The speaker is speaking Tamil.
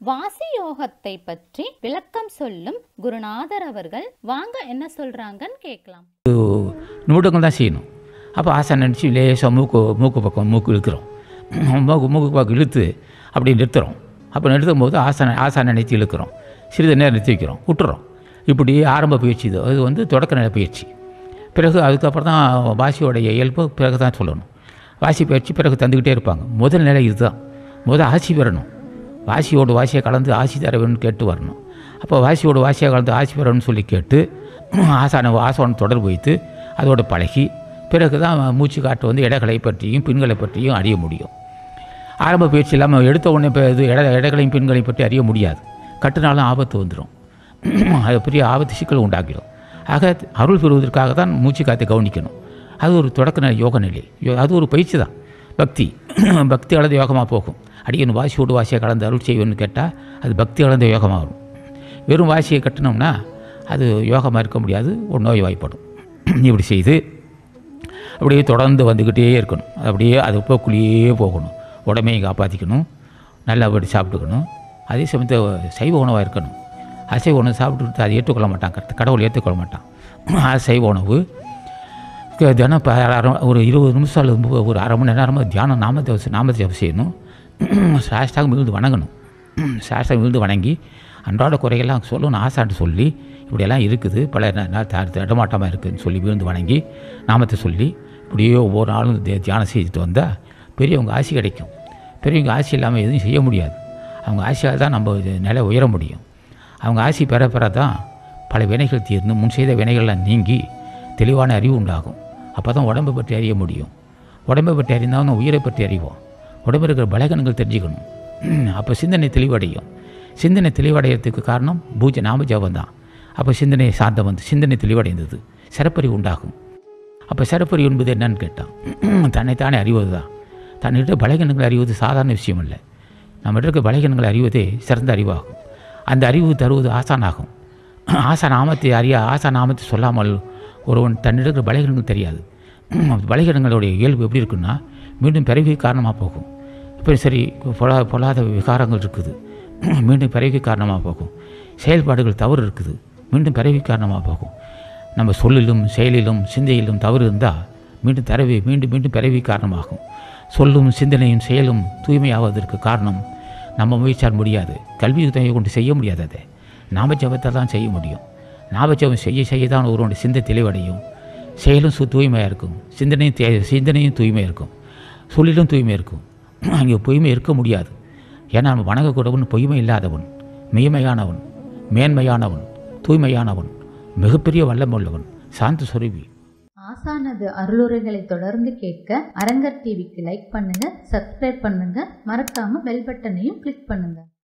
வாசி யோகத்தை பற்றி விளக்கம் சொல்லும் குருநாதர் அவர்கள் வாங்க என்ன சொல்றாங்கன்னு கேட்கலாம் நிமிடங்கள் தான் செய்யணும் அப்போ ஆசை நினச்சி லேசாக மூக்கு மூக்கு பக்கம் மூக்கு இழுக்கிறோம் மூக்கு மூக்கு பக்கம் இழுத்து அப்படி நிறுத்துறோம் அப்போ நிறுத்தும் போது ஆசனை ஆசை நினைத்து இழுக்கிறோம் சிறிது நேரம் நிறுத்தி வைக்கிறோம் விட்டுறோம் இப்படி ஆரம்ப பயிற்சி இது அது வந்து தொடக்க நிலை பயிற்சி பிறகு அதுக்கப்புறம் தான் வாசியோடைய இயல்பு பிறகு தான் சொல்லணும் வாசி பயிற்சி பிறகு தந்துக்கிட்டே இருப்பாங்க முதல் நிலை இதுதான் முதல் ஆசி பெறணும் வாசியோடு வாசியை கலந்து ஆசி தர வேணும்னு கேட்டு வரணும் அப்போ வாசியோடு வாசியை கலந்து ஆசி பெறணும்னு சொல்லி கேட்டு ஆசான ஆசோன தொடர்பு வைத்து அதோடு பழகி பிறகு தான் மூச்சு காட்டு வந்து இடங்களை பற்றியும் பின்களை பற்றியும் அறிய முடியும் ஆரம்ப பயிற்சி இல்லாமல் எடுத்த உடனே இப்போ இது இட இடங்களையும் பின்களையும் பற்றி அறிய முடியாது கட்டுனாலும் ஆபத்து வந்துடும் அது பெரிய ஆபத்து சிக்கல் உண்டாக்கிடும் ஆக அருள் பெறுவதற்காக தான் மூச்சு காத்தை கவனிக்கணும் அது ஒரு தொடக்க நிலை யோக நிலை யோ- அது ஒரு பயிற்சி தான் பக்தி பக்தி அளந்த யோகமாக போகும் அடிக்கணும் வாசியோடு வாசியை கலந்து அருள் செய்வேன்னு கேட்டால் அது பக்தி அளந்த யோகமாக வரும் வெறும் வாசியை கட்டினோம்னா அது யோகமாக இருக்க முடியாது ஒரு நோய் வாய்ப்படும் இப்படி செய்து அப்படியே தொடர்ந்து வந்துக்கிட்டே இருக்கணும் அது அப்படியே அது போக்குள்ளேயே போகணும் உடமையை காப்பாற்றிக்கணும் நல்லபடி சாப்பிட்டுக்கணும் அதே சமயத்தில் சைவ உணவாக இருக்கணும் அசைவ உணவு சாப்பிட்டுட்டு அதை ஏற்றுக்கொள்ள மாட்டான் கரெக்ட் கடவுள் ஏற்றுக்கொள்ள மாட்டான் அது சைவ உணவு க- தினம் இப்போ அரை ஒரு இருபது நிமிஷம் அல்லது மு- ஒரு அரை மணி நேரமாக தியானம் நாமத்தை வச்சு- நாமத்தை ஜெபம் செய்யணும் சாஷ்டாக விழுந்து வணங்கணும் சாஷ்டாக விழுந்து வணங்கி அன்றாட குறைகள்லாம் சொல்லணும் ஆசாட்டு சொல்லி இப்படியெல்லாம் இருக்குது பல ந- நாள் த- தடமாட்டமாக இருக்குதுன்னு சொல்லி விழுந்து வணங்கி நாமத்தை சொல்லி இப்படியே ஒவ்வொரு நாளும் தி- தியானம் செய்துட்டு வந்தால் பெரியவங்க ஆசி கிடைக்கும் பெரியவங்க ஆசி இல்லாமல் எதுவும் செய்ய முடியாது அவங்க ஆசையால் தான் நம்ம இது நிலை உயர முடியும் அவங்க ஆசி பெற பெற தான் பல வினைகள் தீர்ந்து முன் செய்த வினைகள்லாம் நீங்கி தெளிவான அறிவு உண்டாகும் அப்போ தான் உடம்பை பற்றி அறிய முடியும் உடம்பை பற்றி அறிந்தால் தான் உயிரை பற்றி அறிவோம் உடம்பு இருக்கிற பலகனங்கள் தெரிஞ்சுக்கணும் அப்போ சிந்தனை தெளிவடையும் சிந்தனை தெளிவடைகிறதுக்கு காரணம் பூஜை நாம ஜபம் தான் அப்போ சிந்தனை சாந்தம் வந்து சிந்தனை தெளிவடைந்தது சிறப்பறிவு உண்டாகும் அப்போ சிறப்பறிவு என்பது என்னன்னு கேட்டான் தன்னைத்தானே அறிவது தான் தன்னிட்ட பலகீனங்களை அறிவது சாதாரண விஷயம் இல்லை நம்ம இருக்க பலகீனங்களை அறிவதே சிறந்த அறிவாகும் அந்த அறிவு தருவது ஆசானாகும் ஆசா நாமத்தை அறிய ஆசா நாமத்தை சொல்லாமல் ஒருவன் தன்னிடம் இருக்கிற பலகீனங்கள் தெரியாது பலகீனங்களுடைய இயல்பு எப்படி இருக்குன்னா மீண்டும் பிறவி காரணமாக போகும் இப்போ சரி பொலா பொல்லாத விகாரங்கள் இருக்குது மீண்டும் பிறவி காரணமாக போகும் செயல்பாடுகள் தவறு இருக்குது மீண்டும் பிறவி காரணமாக போகும் நம்ம சொல்லிலும் செயலிலும் சிந்தையிலும் தவறு இருந்தால் மீண்டும் தரவி மீண்டும் மீண்டும் பிறவி காரணமாகும் சொல்லும் சிந்தனையும் செயலும் தூய்மையாவதற்கு காரணம் நம்ம முயற்சியால் முடியாது கல்வி உதவியை கொண்டு செய்ய முடியாது அதை நாம ஜபத்தை தான் செய்ய முடியும் நாம ஜபம் செய்ய செய்ய தான் ஒருவனுடைய சிந்தை தெளிவடையும் செயலும் சு தூய்மையாக இருக்கும் சிந்தனையும் தே சிந்தனையும் தூய்மையாக இருக்கும் சொல்லிலும் தூய்மை இருக்கும் அங்கே பொய்மை இருக்க முடியாது ஏன்னா நம்ம வணங்கக்கூடவன் பொய்மை இல்லாதவன் மெய்மையானவன் மேன்மையானவன் தூய்மையானவன் மிகப்பெரிய வல்லமுள்ளவன் சாந்த சொருவி ஆசானது அருளுரைகளை தொடர்ந்து கேட்க அரங்கர் டிவிக்கு லைக் பண்ணுங்க சப்ஸ்கிரைப் பண்ணுங்க மறக்காம பெல் பட்டனையும் கிளிக் பண்ணுங்க